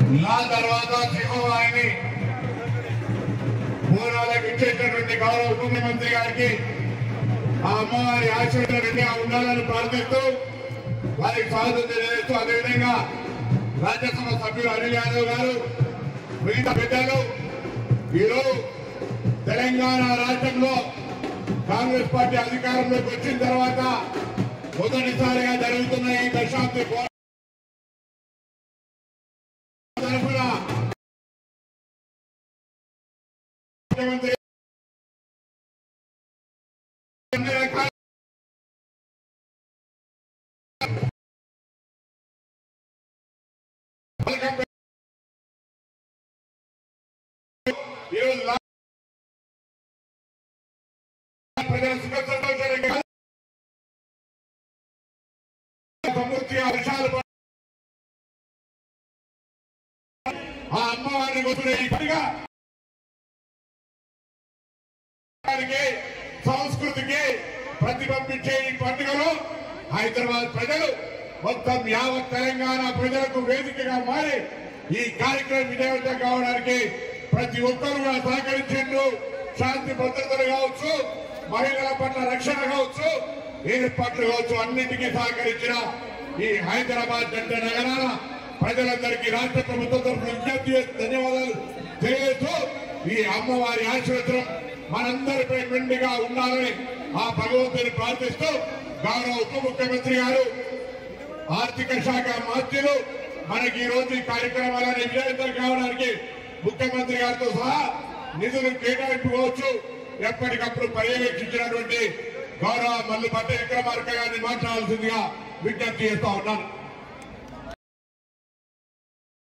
నా తర్వాత సింహవాహిని పూర్వాలకు ఇచ్చేటటువంటి గౌరవ ఉప ముఖ్యమంత్రి గారికి ఆ అమ్మవారి ఆశీర్వాదంగా ఉండాలని ప్రార్థిస్తూ వారికి స్వాగతం తెలియజేస్తూ అదేవిధంగా రాజ్యసభ సభ్యులు అనిల్ యాదవ్ గారు మిగతా పెద్దలు ఈరోజు తెలంగాణ రాష్ట్రంలో కాంగ్రెస్ పార్టీ అధికారంలోకి వచ్చిన తర్వాత మొదటిసారిగా జరుగుతున్న ఈ దశాబ్ది పోరాటం తరఫున ముఖ్యమంత్రి అన్ని రకాల ఈరోజు లా- ప్రజల సుఖ సంతోషాలు సమృద్ధిగా వర్షాలు పడ- ఆ అమ్మవారిని వదిలే ఈ పనిగా దానికి సంస్కృతికి ప్రతిబింబించే ఈ పండుగలో హైదరాబాద్ ప్రజలు మొత్తం యావత్ తెలంగాణ ప్రజలకు వేదికగా మారి ఈ కార్యక్రమం విజయవంతం కావడానికి ప్రతి ఒక్కరు కూడా సహకరించిండ్రు శాంతి భద్రతలు కావచ్చు మహిళల పట్ల రక్షణ కావచ్చు ఏర్పాట్లు కావచ్చు అన్నింటికీ సహకరించిన ఈ హైదరాబాద్ జంట నగరాల ప్రజలందరికీ రాష్ట్ర ప్రభుత్వం తరఫున విజ్ఞప్తి చేసి ధన్యవాదాలు తెలియజేస్తూ ఈ అమ్మవారి ఆశీర్వచనం మనందరిపై మెండుగా ఉండాలని ఆ భగవంతుని ప్రార్థిస్తూ గౌరవ ఉప ముఖ్యమంత్రి గారు ఆర్థిక శాఖ మంత్రులు మనకి ఈ రోజు ఈ కార్యక్రమాలని విజయవంతం కావడానికి ముఖ్యమంత్రి గారితో సహా నిధులు కేటాయించుకోవచ్చు ఎప్పటికప్పుడు పర్యవేక్షించినటువంటి గౌరవ మల్లు పట్ట విక్రమార్క గారిని మాట్లాడాల్సిందిగా విజ్ఞప్తి చేస్తా ఉన్నాను